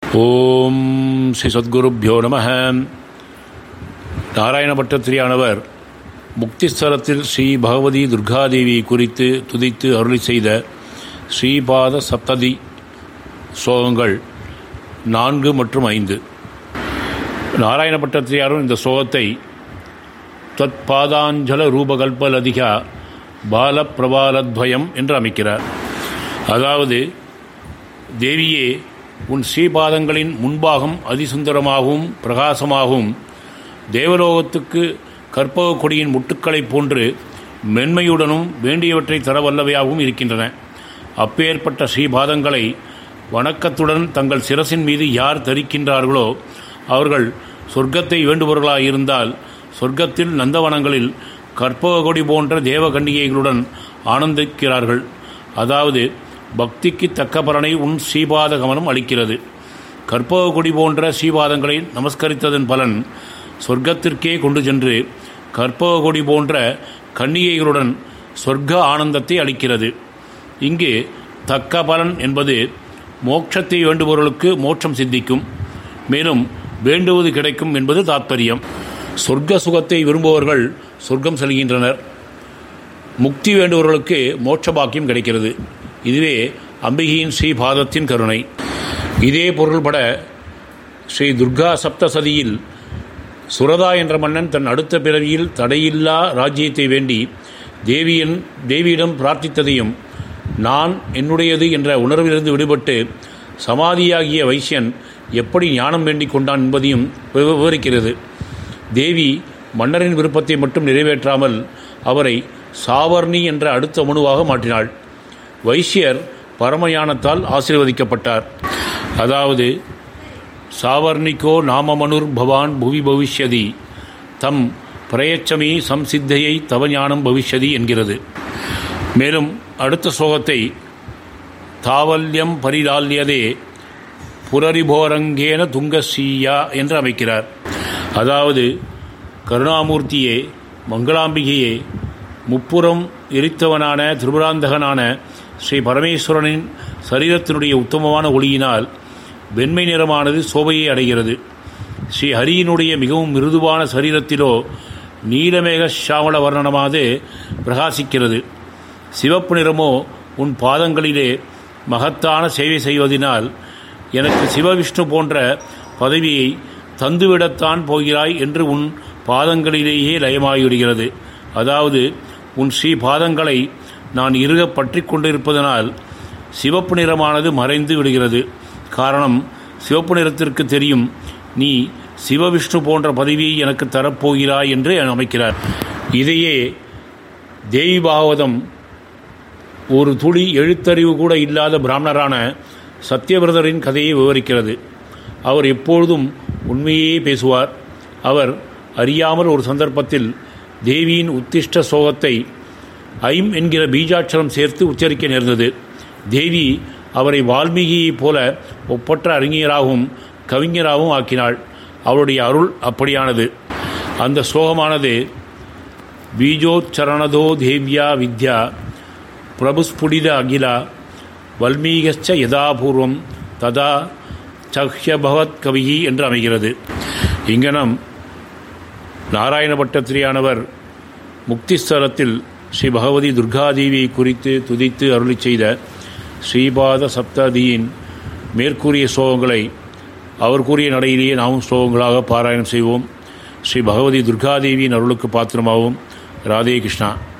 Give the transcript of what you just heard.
ஓம் ஸ்ரீ சத்குருப்பியோ நம நாராயணபட்டத்திரியானவர் முக்திஸ்தலத்தில் ஸ்ரீ பகவதி துர்காதேவி குறித்து துதித்து அருளி செய்த ஸ்ரீபாத சப்ததி ஸ்லோகங்கள் நான்கு மற்றும் ஐந்து நாராயணபட்டத்திரியாரும் இந்த ஸ்லோகத்தை தத் பாதாஞ்சல ரூபகல்பலதிகா பாலப்பிரபாலத்வயம் என்று அமைக்கிறார் அதாவது தேவியே உன் ஸ்ரீபாதங்களின் முன்பாகம் அதிசுந்தரமாகவும் பிரகாசமாகவும் தேவலோகத்துக்கு கற்பக கொடியின் முட்டுக்களைப் போன்று மென்மையுடனும் வேண்டியவற்றை தரவல்லவையாகவும் இருக்கின்றன அப்பேற்பட்ட ஸ்ரீபாதங்களை வணக்கத்துடன் தங்கள் சிரசின் மீது யார் தரிக்கின்றார்களோ அவர்கள் சொர்க்கத்தை வேண்டுபவர்களாக இருந்தால் சொர்க்கத்தில் நந்தவனங்களில் கற்பக கொடி போன்ற தேவகன்னிகைகளுடன் ஆனந்திக்கிறார்கள் அதாவது பக்திக்கு தக்க பலனை உன் ஸ்ரீபாத கமனம் அளிக்கிறது கற்பக கொடி போன்ற ஸ்ரீபாதங்களை நமஸ்கரித்ததன் பலன் சொர்க்கத்திற்கே கொண்டு சென்று கற்பக கொடி போன்ற கன்னிகைகளுடன் சொர்க்க ஆனந்தத்தை அளிக்கிறது இங்கு தக்க பலன் என்பது மோட்சத்தை வேண்டுபவர்களுக்கு மோட்சம் சித்திக்கும் மேலும் வேண்டுவது கிடைக்கும் என்பது தாத்பரியம் சொர்க்க சுகத்தை விரும்புபவர்கள் சொர்க்கம் செல்கின்றனர் முக்தி வேண்டுபவர்களுக்கு மோட்ச பாக்கியம் கிடைக்கிறது இதுவே அம்பிகையின் ஸ்ரீபாதத்தின் கருணை இதே பொருள்பட ஸ்ரீ துர்கா சப்தசதியில் சுரதா என்ற மன்னன் தன் அடுத்த பிறவியில் தடையில்லா ராஜ்யத்தை வேண்டி தேவியின் தேவியிடம் பிரார்த்தித்ததையும் நான் என்னுடையது என்ற உணர்விலிருந்து விடுபட்டு சமாதியாகிய வைசியன் எப்படி ஞானம் வேண்டிக் கொண்டான் என்பதையும் விவரிக்கிறது தேவி மன்னரின் விருப்பத்தை மட்டும் நிறைவேற்றாமல் அவரை சாவர்ணி என்ற அடுத்த மனுவாக மாற்றினாள் வைசியர் பரமஞானத்தால் ஆசீர்வதிக்கப்பட்டார் அதாவது சாவர்ணிக்கோ நாமமனுர் பவான் புவி பவிஷ்யதி தம் பிரயச்சமி சம்சித்தையை தவஞானம் பவிஷ்யதி என்கிறது மேலும் அடுத்த ஸ்லோகத்தை தாவல்யம் பரிலால்யதே புரரிபோரங்கேன துங்கசீயா என்று அமைக்கிறார் அதாவது கருணாமூர்த்தியே மங்களாம்பிகையே முப்புறம் எரித்தவனான திரிபுராந்தகனான ஸ்ரீ பரமேஸ்வரனின் சரீரத்தினுடைய உத்தமமான ஒளியினால் வெண்மை நிறமானது சோபையை அடைகிறது ஸ்ரீ ஹரியினுடைய மிகவும் மிருதுவான சரீரத்திலோ நீலமேக சாமள வர்ணனமாது பிரகாசிக்கிறது சிவப்பு நிறமோ உன் பாதங்களிலே மகத்தான சேவை செய்வதனால் எனக்கு சிவவிஷ்ணு போன்ற பதவியை தந்துவிடத்தான் போகிறாய் என்று உன் பாதங்களிலேயே லயமாகிவிடுகிறது அதாவது உன் ஸ்ரீ பாதங்களை நான் இறுக பற்றி கொண்டிருப்பதனால் சிவப்பு நிறமானது மறைந்து விடுகிறது காரணம் சிவப்பு நிறத்திற்கு தெரியும் நீ சிவவிஷ்ணு போன்ற பதவியை எனக்கு தரப்போகிறாய் என்று அமைக்கிறார் இதையே தேவி பாகவதம் ஒரு துளி எழுத்தறிவு கூட இல்லாத பிராமணரான சத்தியவிரதரின் கதையை விவரிக்கிறது அவர் எப்பொழுதும் உண்மையே பேசுவார் அவர் அறியாமல் ஒரு சந்தர்ப்பத்தில் தேவியின் உத்திஷ்ட சோகத்தை ஐம் என்கிற பீஜாட்சரம் சேர்த்து உச்சரிக்க நேர்ந்தது தேவி அவரை வால்மீகியைப் போல ஒப்பற்ற அறிஞராகவும் கவிஞராகவும் ஆக்கினாள் அவருடைய அருள் அப்படியானது அந்த ஸ்லோகமானது பீஜோச்சரணதோ தேவ்யா வித்யா பிரபுஸ்புடித அகிலா வல்மீகச்ச யதாபூர்வம் ததா சஹ்யபவத் கவிகி என்று அமைகிறது இங்கனம் நாராயணபட்டத்திரியானவர் முக்திஸ்தலத்தில் ஸ்ரீ பகவதி துர்காதேவியை குறித்து துதித்து அருளி செய்த ஸ்ரீபாத சப்ததியின் மேற்கூறிய ஸ்லோகங்களை அவர் கூறிய நடையிலேயே நாமும் ஸ்லோகங்களாக பாராயணம் செய்வோம் ஸ்ரீ பகவதி துர்காதேவியின் அருளுக்கு பாத்திரமாகவும் ராதே கிருஷ்ணா